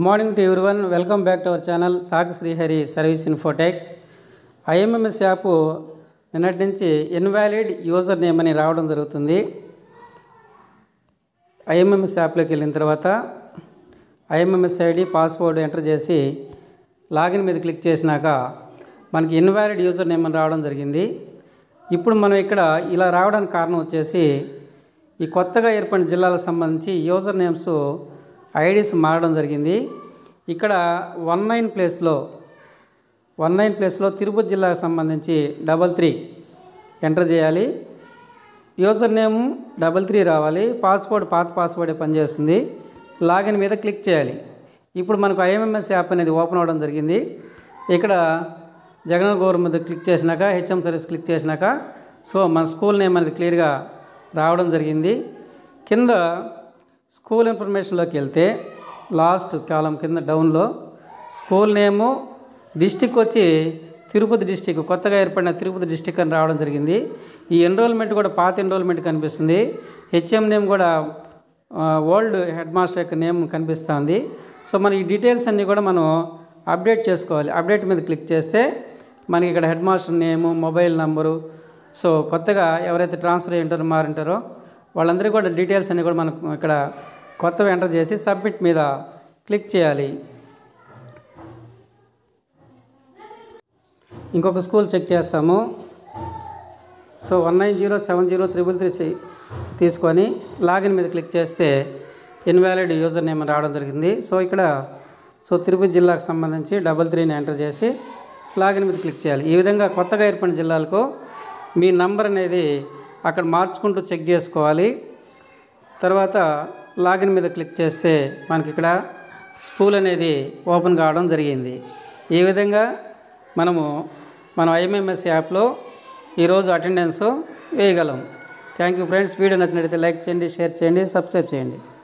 morning to everyone welcome back to our channel సాక్ Srihari service infotech IMMS app నిన్నటి నుంచి invalid user name అని రావడం జరుగుతుంది ఐఎంఎంఎస్ యాప్లోకి వెళ్ళిన తర్వాత ఐఎంఎంఎస్ ఐడి పాస్వర్డ్ ఎంటర్ చేసి లాగిన్ మీద క్లిక్ చేసినాక మనకి ఇన్వాలిడ్ యూజర్ నేమ్ అని రావడం జరిగింది ఇప్పుడు మనం ఇక్కడ ఇలా రావడానికి కారణం వచ్చేసి ఈ కొత్తగా ఏర్పడిన జిల్లాలకు సంబంధించి యూజర్ నేమ్స్ ఐడీస్ మారడం జరిగింది ఇక్కడ వన్ నైన్ ప్లేస్లో వన్ నైన్ ప్లేస్లో తిరుపతి జిల్లాకు సంబంధించి డబల్ త్రీ ఎంటర్ చేయాలి యూజర్ నేమ్ డబల్ త్రీ రావాలి పాస్వర్డ్ పాత పాస్వర్డే పనిచేస్తుంది లాగిన్ మీద క్లిక్ చేయాలి ఇప్పుడు మనకు ఐఎంఎంఎస్ యాప్ అనేది ఓపెన్ అవ్వడం జరిగింది ఇక్కడ జగన్ గౌర్ మీద క్లిక్ చేసినాక హెచ్ఎం సర్వీస్ క్లిక్ చేసినాక సో మన స్కూల్ నేమ్ అనేది క్లియర్గా రావడం జరిగింది కింద స్కూల్ ఇన్ఫర్మేషన్లోకి వెళ్తే లాస్ట్ కాలం కింద డౌన్లో స్కూల్ నేము డిస్టిక్ వచ్చి తిరుపతి డిస్టిక్ కొత్తగా ఏర్పడిన తిరుపతి డిస్టిక్ అని రావడం జరిగింది ఈ ఎన్రోల్మెంట్ కూడా పాత ఎన్రోల్మెంట్ కనిపిస్తుంది హెచ్ఎం నేమ్ కూడా ఆ, ఓల్డ్ హెడ్ మాస్టర్ యొక్క నేమ్ కనిపిస్తుంది సో మన ఈ డీటెయిల్స్ అన్నీ కూడా మనం అప్డేట్ చేసుకోవాలి అప్డేట్ మీద క్లిక్ చేస్తే మనకి ఇక్కడ head master name mobile number so కొత్తగా ఎవరైతే ట్రాన్స్ఫర్ అయ్యి ఉంటారో మారింటారో వాళ్ళందరికీ కూడా డీటెయిల్స్ అన్నీ కూడా మనకు ఇక్కడ కొత్తవి ఎంటర్ చేసి సబ్మిట్ మీద క్లిక్ చేయాలి ఇంకొక స్కూల్ చెక్ చేస్తాము so one nine zero seven zero triple three తీసుకొని లాగిన్ మీద క్లిక్ చేస్తే ఇన్వాలిడ్ యూజర్ నేమ్ అని రావడం జరిగింది సో ఇక్కడ సో తిరుపతి జిల్లాకు సంబంధించి డబల్ త్రీని ఎంటర్ చేసి లాగిన్ మీద క్లిక్ చేయాలి ఈ విధంగా కొత్తగా ఏర్పడిన జిల్లాలకు మీ నంబర్ అనేది అక్కడ మార్చుకుంటూ చెక్ చేసుకోవాలి తర్వాత లాగిన్ మీద క్లిక్ చేస్తే మనకి ఇక్కడ స్కూల్ అనేది ఓపెన్ కావడం జరిగింది ఈ విధంగా మనము మనం ఐఎంఎంఎస్ యాప్లో ఈరోజు అటెండెన్స్ వేయగలం థ్యాంక్ యూ ఫ్రెండ్స్ వీడియో నచ్చినట్లయితే లైక్ చేయండి షేర్ చేయండి సబ్స్క్రైబ్ చేయండి